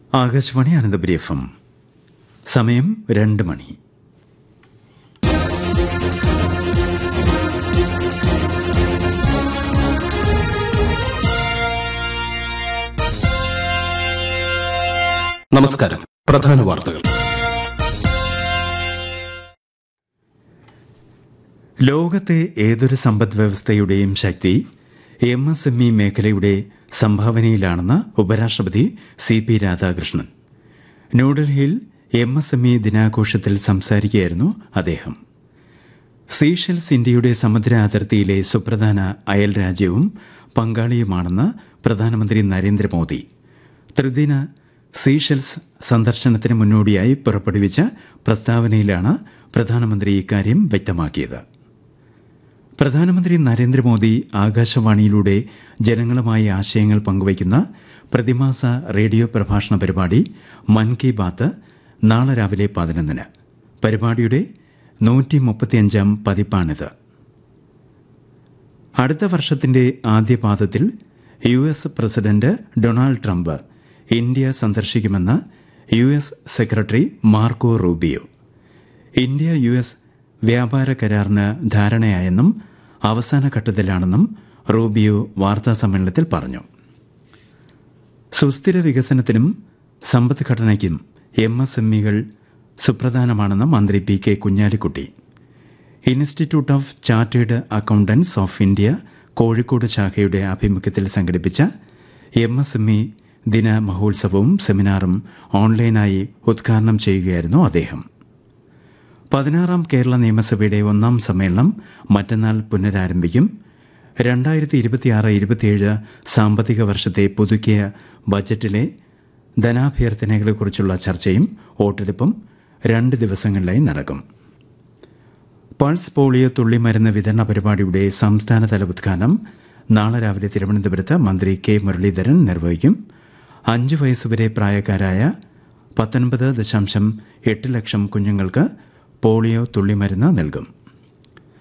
Akashvani Ananthapuri F M സമയം രണ്ട് മണി നമസ്കാരം പ്രധാന വാർത്തകൾ ലോകത്തെ ഏതൊരു സമ്പദ് വ്യവസ്ഥയുടെയും ശക്തി എം എസ് എം ഇ മേഖലയുടെ സംഭാവനയിലാണെന്ന് ഉപരാഷ്ട്രപതി സി പി രാധാകൃഷ്ണൻ ന്യൂഡൽഹിയിൽ എം എസ് എം ഇ ദിനാഘോഷത്തിൽ സംസാരിക്കുകയായിരുന്നു അദ്ദേഹം സീഷെൽസ് ഇന്ത്യയുടെ സമുദ്ര അതിർത്തിയിലെ സുപ്രധാന അയൽ രാജ്യവും പങ്കാളിയുമാണെന്ന് പ്രധാനമന്ത്രി നരേന്ദ്രമോദി ത്രിദിന സീഷെൽസ് സന്ദർശനത്തിന് മുന്നോടിയായി പുറപ്പെടുവിച്ച പ്രസ്താവനയിലാണ് പ്രധാനമന്ത്രി ഇക്കാര്യം വ്യക്തമാക്കിയത് പ്രധാനമന്ത്രി നരേന്ദ്രമോദി ആകാശവാണിയിലൂടെ ജനങ്ങളുമായി ആശയങ്ങൾ പങ്കുവയ്ക്കുന്ന പ്രതിമാസ റേഡിയോ പ്രഭാഷണ പരിപാടി മൻ കി ബാത്ത് നാളെ രാവിലെ പതിനൊന്നിന് പരിപാടിയുടെ നൂറ്റി മുപ്പത്തിയഞ്ചാം പതിപ്പാണിത് അടുത്ത വർഷത്തിന്റെ ആദ്യ പാദത്തിൽ U S president Donald Trump India സന്ദർശിക്കുമെന്ന് U S secretary Marco Rubio India U S വ്യാപാര കരാറിന് ധാരണയായെന്നും അവസാന ഘട്ടത്തിലാണെന്നും റൂബിയോ വാർത്താസമ്മേളനത്തിൽ പറഞ്ഞു സുസ്ഥിര വികസനത്തിനും സമ്പദ്ഘടനയ്ക്കും എം എസ് എം ഇകൾ സുപ്രധാനമാണെന്ന് മന്ത്രി P K Kunhalikutty institute of chartered accountants of India Kozhikode ശാഖയുടെ ആഭിമുഖ്യത്തിൽ സംഘടിപ്പിച്ച എം എസ് എം ഇ ദിന മഹോത്സവവും സെമിനാറും ഓൺലൈനായി ഉദ്ഘാടനം ചെയ്യുകയായിരുന്നു അദ്ദേഹം പതിനാറാം കേരള നിയമസഭയുടെ ഒന്നാം സമ്മേളനം മറ്റന്നാൾ പുനരാരംഭിക്കും രണ്ടായിരത്തി ഇരുപത്തിയാറ് ഇരുപത്തിയേഴ് സാമ്പത്തിക വർഷത്തെ പുതുക്കിയ ബജറ്റിലെ ധനാഭ്യർത്ഥനകളെക്കുറിച്ചുള്ള ചർച്ചയും വോട്ടെടുപ്പും രണ്ട് ദിവസങ്ങളിലായി നടക്കും പൾസ് പോളിയോ തുള്ളിമരുന്ന് വിതരണ പരിപാടിയുടെ സംസ്ഥാനതല ഉദ്ഘാടനം നാളെ രാവിലെ തിരുവനന്തപുരത്ത് മന്ത്രി കെ മുരളീധരൻ നിർവഹിക്കും അഞ്ച് വയസ്സുവരെ പ്രായക്കാരായ പത്തൊൻപത് ദശാംശം എട്ട് ലക്ഷം കുഞ്ഞുങ്ങൾക്ക് പോളിയോ തുള്ളിമരുന്ന് നൽകും